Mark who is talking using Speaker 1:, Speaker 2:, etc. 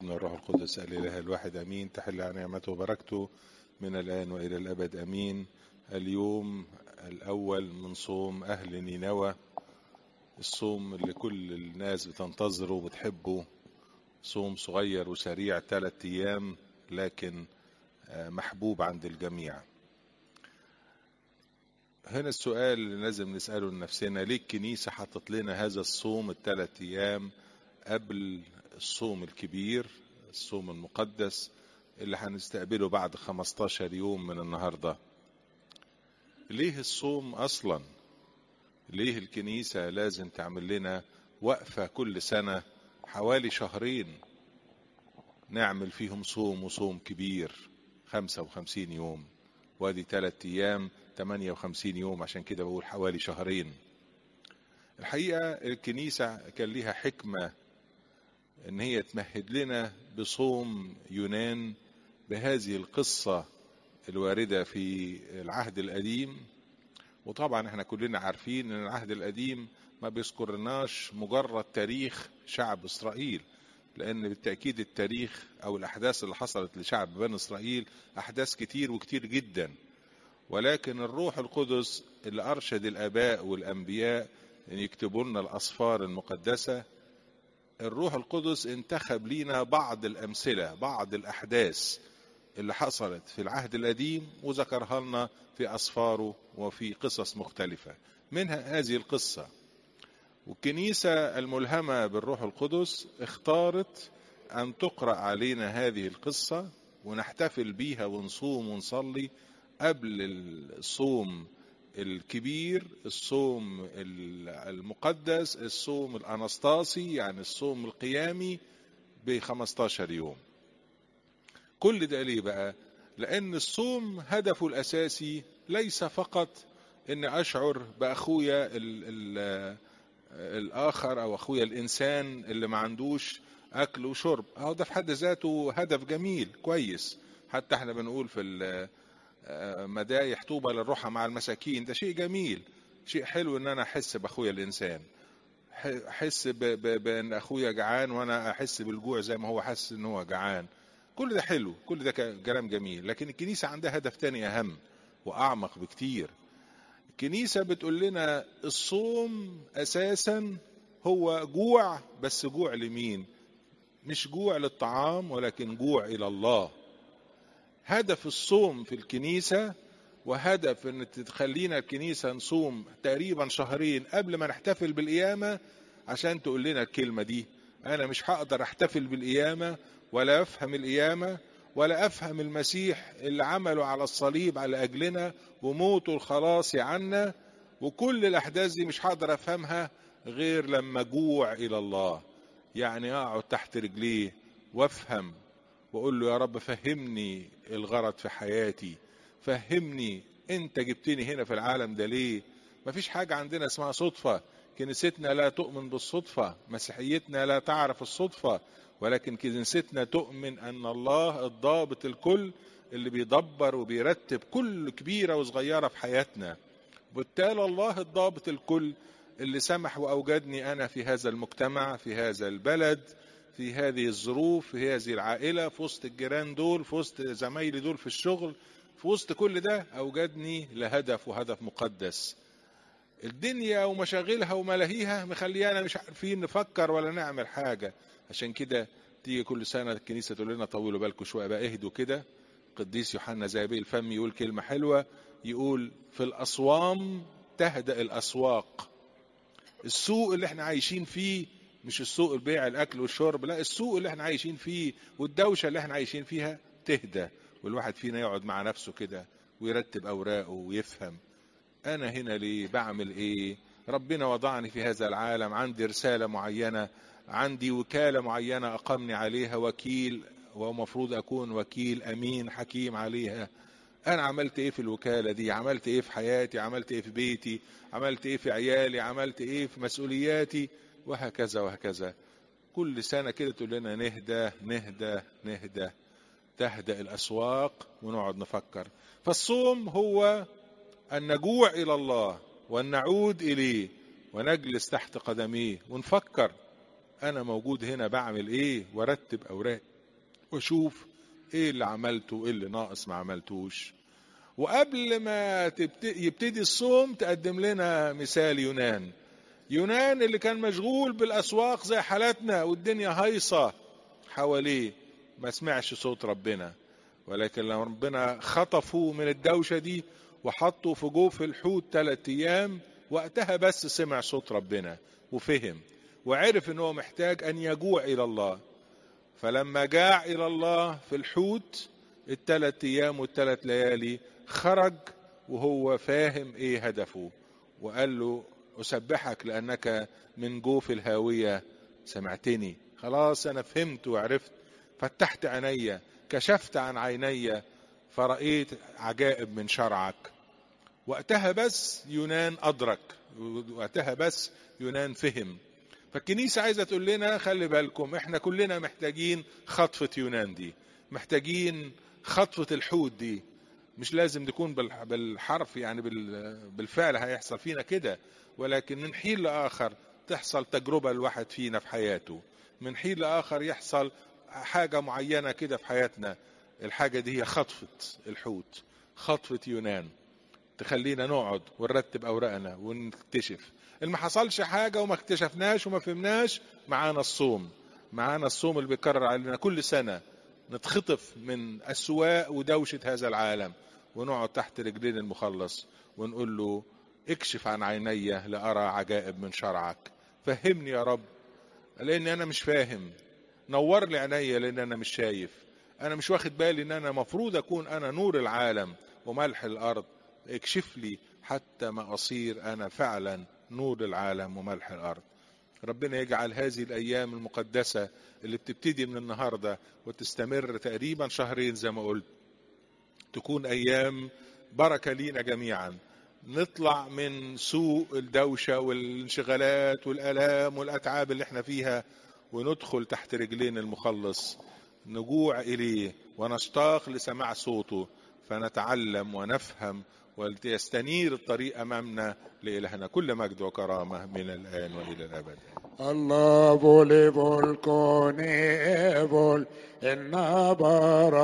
Speaker 1: والابن والروح القدس الإله الواحد أمين تحل عن نعمته وبركته من الآن وإلى الأبد أمين اليوم الأول من صوم أهل نينوى الصوم اللي كل الناس بتنتظره وبتحبه صوم صغير وسريع ثلاثة أيام لكن محبوب عند الجميع هنا السؤال اللي لازم نسأله لنفسنا ليه الكنيسة حطت لنا هذا الصوم الثلاث أيام قبل الصوم الكبير الصوم المقدس اللي هنستقبله بعد 15 يوم من النهاردة ليه الصوم أصلا ليه الكنيسة لازم تعمل لنا وقفة كل سنة حوالي شهرين نعمل فيهم صوم وصوم كبير 55 يوم وادي ثلاث أيام 58 يوم عشان كده بقول حوالي شهرين الحقيقة الكنيسة كان ليها حكمة ان هي تمهد لنا بصوم يونان بهذه القصة الواردة في العهد القديم وطبعا احنا كلنا عارفين ان العهد القديم ما بيذكرناش مجرد تاريخ شعب اسرائيل لان بالتاكيد التاريخ او الاحداث اللي حصلت لشعب بني اسرائيل احداث كتير وكتير جدا ولكن الروح القدس اللي ارشد الاباء والانبياء ان يكتبوا لنا الاسفار المقدسه الروح القدس انتخب لينا بعض الامثله بعض الاحداث اللي حصلت في العهد القديم وذكرها لنا في اسفاره وفي قصص مختلفه منها هذه القصه والكنيسه الملهمه بالروح القدس اختارت ان تقرا علينا هذه القصه ونحتفل بيها ونصوم ونصلي قبل الصوم الكبير الصوم المقدس الصوم الانستاسي يعني الصوم القيامي ب 15 يوم كل ده ليه بقى لان الصوم هدفه الاساسي ليس فقط ان اشعر باخويا ال ال الاخر او اخويا الانسان اللي ما عندوش اكل وشرب اهو ده في حد ذاته هدف جميل كويس حتى احنا بنقول في مدايح طوبى للروحة مع المساكين ده شيء جميل شيء حلو ان انا احس باخويا الانسان احس بان اخويا جعان وانا احس بالجوع زي ما هو حاسس ان هو جعان كل ده حلو كل ده كلام جميل لكن الكنيسة عندها هدف تاني اهم واعمق بكتير الكنيسة بتقول لنا الصوم اساسا هو جوع بس جوع لمين مش جوع للطعام ولكن جوع الى الله هدف الصوم في الكنيسة وهدف ان تخلينا الكنيسة نصوم تقريبا شهرين قبل ما نحتفل بالقيامة عشان تقول لنا الكلمة دي انا مش هقدر احتفل بالقيامة ولا افهم القيامة ولا افهم المسيح اللي عمله على الصليب على اجلنا وموته الخلاصي عنا وكل الاحداث دي مش هقدر افهمها غير لما جوع الى الله يعني اقعد تحت رجليه وافهم واقول له يا رب فهمني الغرض في حياتي فهمني انت جبتني هنا في العالم ده ليه مفيش حاجة عندنا اسمها صدفة كنيستنا لا تؤمن بالصدفة مسيحيتنا لا تعرف الصدفة ولكن كنيستنا تؤمن ان الله الضابط الكل اللي بيدبر وبيرتب كل كبيرة وصغيرة في حياتنا بالتالي الله الضابط الكل اللي سمح واوجدني انا في هذا المجتمع في هذا البلد في هذه الظروف في هذه العائلة في وسط الجيران دول في وسط زمايلي دول في الشغل في وسط كل ده أوجدني لهدف وهدف مقدس الدنيا ومشاغلها وملاهيها مخليانا مش عارفين نفكر ولا نعمل حاجة عشان كده تيجي كل سنة الكنيسة تقول لنا طولوا بالكم شوية بقى اهدوا كده قديس يوحنا زابي الفم يقول كلمة حلوة يقول في الأصوام تهدأ الأسواق السوق اللي احنا عايشين فيه مش السوق البيع الاكل والشرب لا السوق اللي احنا عايشين فيه والدوشه اللي احنا عايشين فيها تهدى والواحد فينا يقعد مع نفسه كده ويرتب اوراقه ويفهم انا هنا ليه بعمل ايه ربنا وضعني في هذا العالم عندي رساله معينه عندي وكاله معينه اقامني عليها وكيل ومفروض اكون وكيل امين حكيم عليها انا عملت ايه في الوكاله دي عملت ايه في حياتي عملت ايه في بيتي عملت ايه في عيالي عملت ايه في مسؤولياتي وهكذا وهكذا كل سنة كده تقول لنا نهدى نهدى نهدى تهدأ الأسواق ونقعد نفكر فالصوم هو أن نجوع إلى الله وأن نعود إليه ونجلس تحت قدميه ونفكر أنا موجود هنا بعمل إيه وارتب أوراق واشوف ايه اللي عملته وايه اللي ناقص ما عملتوش وقبل ما تبت... يبتدي الصوم تقدم لنا مثال يونان يونان اللي كان مشغول بالاسواق زي حالاتنا والدنيا هايصه حواليه ما سمعش صوت ربنا ولكن لما ربنا خطفه من الدوشه دي وحطه في جوف الحوت ثلاث ايام وقتها بس سمع صوت ربنا وفهم وعرف ان هو محتاج ان يجوع الى الله فلما جاع الى الله في الحوت الثلاث ايام والثلاث ليالي خرج وهو فاهم ايه هدفه وقال له اسبحك لانك من جوف الهاويه سمعتني خلاص انا فهمت وعرفت فتحت عيني كشفت عن عيني فرأيت عجائب من شرعك وقتها بس يونان أدرك وقتها بس يونان فهم فالكنيسة عايزة تقول لنا خلي بالكم احنا كلنا محتاجين خطفة يونان دي محتاجين خطفة الحوت دي مش لازم تكون بالحرف يعني بالفعل هيحصل فينا كده ولكن من حين لآخر تحصل تجربة الواحد فينا في حياته من حين لآخر يحصل حاجة معينة كده في حياتنا الحاجة دي هي خطفة الحوت خطفة يونان تخلينا نقعد ونرتب أوراقنا ونكتشف اللي ما حصلش حاجة وما اكتشفناش وما فهمناش معانا الصوم معانا الصوم اللي بيكرر علينا كل سنة نتخطف من أسواق ودوشة هذا العالم ونقعد تحت رجلين المخلص ونقول له اكشف عن عيني لأرى عجائب من شرعك فهمني يا رب لأن أنا مش فاهم نور لي عينيا لأن أنا مش شايف أنا مش واخد بالي إن أنا مفروض أكون أنا نور العالم وملح الأرض اكشف لي حتى ما أصير أنا فعلا نور العالم وملح الأرض ربنا يجعل هذه الأيام المقدسة اللي بتبتدي من النهاردة وتستمر تقريبا شهرين زي ما قلت تكون أيام بركة لينا جميعا نطلع من سوء الدوشة والانشغالات والآلام والأتعاب اللي احنا فيها وندخل تحت رجلين المخلص نجوع إليه ونشتاق لسماع صوته فنتعلم ونفهم وليستنير الطريق أمامنا لإلهنا كل مجد وكرامة من الآن وإلى الأبد
Speaker 2: الله بولي بولكوني بول إن بارا